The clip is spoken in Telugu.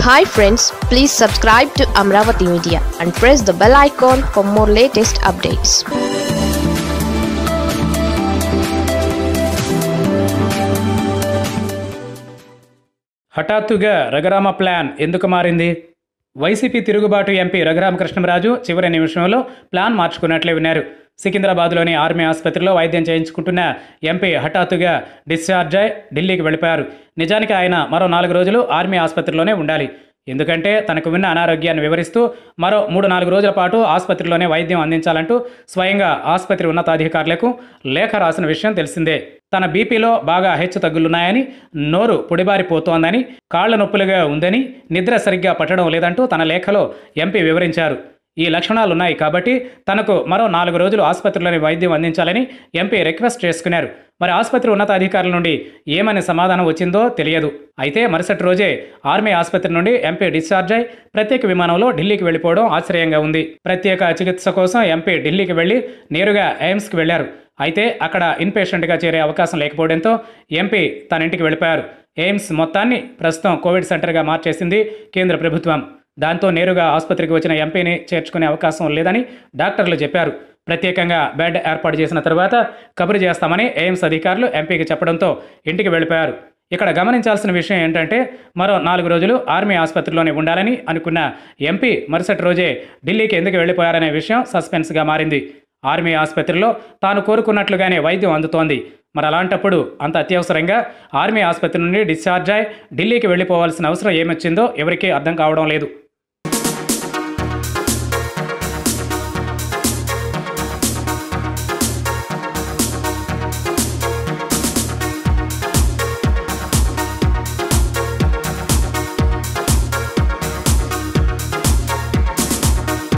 hi friends please subscribe to Amaravati media and press the bell icon for more latest updates హఠాత్తుగా రఘురామ ప్లాన్ ఎందుకు మారింది వైసీపీ తిరుగుబాటు ఎంపీ రఘురామకృష్ణరాజు చివరి నిమిషంలో ప్లాన్ మార్చుకున్నట్లే విన్నారు సికింద్రాబాద్లోని ఆర్మీ ఆసుపత్రిలో వైద్యం చేయించుకుంటున్న ఎంపీ హఠాత్తుగా డిశ్చార్జ్ అయి ఢిల్లీకి వెళ్ళిపోయారు నిజానికి ఆయన మరో నాలుగు రోజులు ఆర్మీ ఆసుపత్రిలోనే ఉండాలి ఎందుకంటే తనకు విన్న అనారోగ్యాన్ని వివరిస్తూ మరో మూడు నాలుగు రోజుల పాటు ఆసుపత్రిలోనే వైద్యం అందించాలంటూ స్వయంగా ఆసుపత్రి ఉన్నతాధికారులకు లేఖ రాసిన విషయం తెలిసిందే తన బీపీలో బాగా హెచ్చు తగ్గులున్నాయని నోరు పొడిబారిపోతోందని కాళ్ల నొప్పులుగా ఉందని నిద్ర సరిగ్గా పట్టడం లేదంటూ తన లేఖలో ఎంపీ వివరించారు ఈ లక్షణాలున్నాయి కాబట్టి తనకు మరో నాలుగు రోజులు ఆసుపత్రిలోని వైద్యం అందించాలని ఎంపీ రిక్వెస్ట్ చేసుకున్నారు మరి ఆసుపత్రి ఉన్నతాధికారుల నుండి ఏమని సమాధానం వచ్చిందో తెలియదు అయితే మరుసటి రోజే ఆర్మీ ఆసుపత్రి నుండి ఎంపీ డిశ్చార్జ్ అయి ప్రత్యేక విమానంలో ఢిల్లీకి వెళ్ళిపోవడం ఆశ్చర్యంగా ఉంది ప్రత్యేక చికిత్స కోసం ఎంపీ ఢిల్లీకి వెళ్లి నేరుగా ఎయిమ్స్కి వెళ్లారు అయితే అక్కడ ఇన్పేషెంట్గా చేరే అవకాశం లేకపోవడంతో ఎంపీ తన ఇంటికి వెళ్ళిపోయారు ఎయిమ్స్ మొత్తాన్ని ప్రస్తుతం కోవిడ్ సెంటర్గా మార్చేసింది కేంద్ర ప్రభుత్వం దాంతో నేరుగా ఆసుపత్రికి వచ్చిన ఎంపీని చేర్చుకునే అవకాశం లేదని డాక్టర్లు చెప్పారు ప్రత్యేకంగా బెడ్ ఏర్పాటు చేసిన తర్వాత కబురు చేస్తామని ఎయిమ్స్ అధికారులు ఎంపీకి చెప్పడంతో ఇంటికి వెళ్ళిపోయారు ఇక్కడ గమనించాల్సిన విషయం ఏంటంటే మరో నాలుగు రోజులు ఆర్మీ ఆసుపత్రిలోనే ఉండాలని అనుకున్న ఎంపీ మరుసటి రోజే ఢిల్లీకి ఎందుకు వెళ్ళిపోయారనే విషయం సస్పెన్స్గా మారింది ఆర్మీ ఆసుపత్రిలో తాను కోరుకున్నట్లుగానే వైద్యం అందుతోంది మరి అలాంటప్పుడు అంత అత్యవసరంగా ఆర్మీ ఆసుపత్రి నుండి డిశ్చార్జ్ అయి ఢిల్లీకి వెళ్ళిపోవాల్సిన అవసరం ఏమొచ్చిందో ఎవరికీ అర్థం కావడం లేదు